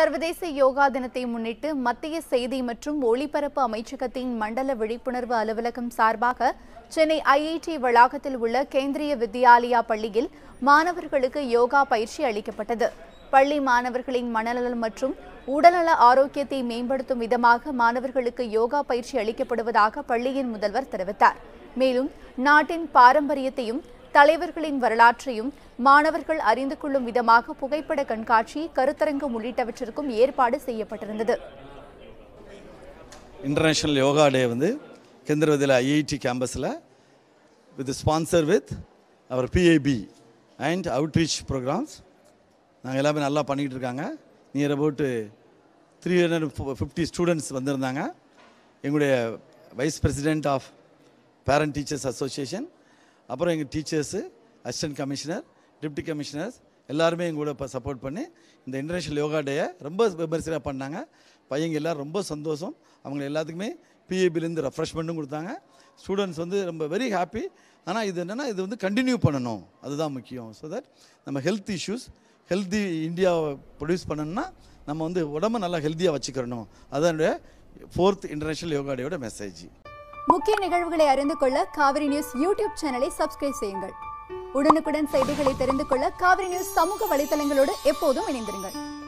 சர்வதேச யோகா தினத்தை முன்னிட்டு மத்திய செய்தி மற்றும் ஒளிபரப்பு அமைச்சகத்தின் மண்டல விழிப்புணர்வு அலுவலகம் சார்பாக சென்னை ஐஐடி வளாகத்தில் உள்ள கேந்திரிய வித்யாலயா பள்ளியில் மாணவர்களுக்கு யோகா பயிற்சி அளிக்கப்பட்டது பள்ளி மாணவர்களின் மனநலம் மற்றும் உடல்நல ஆரோக்கியத்தை மேம்படுத்தும் விதமாக மாணவர்களுக்கு யோகா பயிற்சி அளிக்கப்படுவதாக பள்ளியின் முதல்வர் தெரிவித்தார் மேலும் நாட்டின் பாரம்பரியத்தையும் தலைவர்களின் வரலாற்றையும் மாணவர்கள் அறிந்து கொள்ளும் விதமாக புகைப்பட கண்காட்சி கருத்தரங்கம் உள்ளிட்டவற்றிற்கும் ஏற்பாடு செய்யப்பட்டிருந்தது இன்டர்நேஷ்னல் யோகா டே வந்து கேந்திரவதியில் ஐஐடி கேம்பஸில் with sponsor with our PIB and outreach programs நாங்கள் எல்லாமே நல்லா பண்ணிக்கிட்டு இருக்காங்க near about three hundred fifty students வந்திருந்தாங்க எங்களுடைய vice president of parent teachers association அப்புறம் எங்கள் teachers assistant commissioner deputy commissioners எல்லாருமே எங்க கூட இப்போ சப்போர்ட் பண்ணி இந்த இன்டர்நேஷ்னல் யோகா டேயை ரொம்ப விமர்சையாக பண்ணாங்க பையங்க எல்லாம் ரொம்ப சந்தோஷம் அவங்க எல்லாத்துக்குமே பிஏபிலேருந்து ரெஃப்ரெஷ்மெண்ட்டும் கொடுத்தாங்க ஸ்டூடெண்ட்ஸ் வந்து ரொம்ப வெரி ஹாப்பி ஆனால் இது என்னென்னா இது வந்து கண்டினியூ பண்ணணும் அதுதான் முக்கியம் ஸோ தட் நம்ம ஹெல்த் இஷ்யூஸ் ஹெல்த்தி இந்தியாவை ப்ரொடியூஸ் பண்ணணும்னா நம்ம வந்து உடம்ப நல்லா ஹெல்த்தியாக வச்சுக்கிறணும் அதனுடைய ஃபோர்த் இன்டர்நேஷ்னல் யோகா டேயோட மெசேஜ் முக்கிய நிகழ்வுகளை அறிந்து கொள்ள காவிரி நியூஸ் யூடியூப் சேனலை சப்ஸ்கிரைப் செய்யுங்கள் உடனுக்குடன் செய்திகளை தெரிந்து கொள்ள காவிரி நியூஸ் சமூக வலைதளங்களோடு எப்போதும் இணைந்திருங்கள்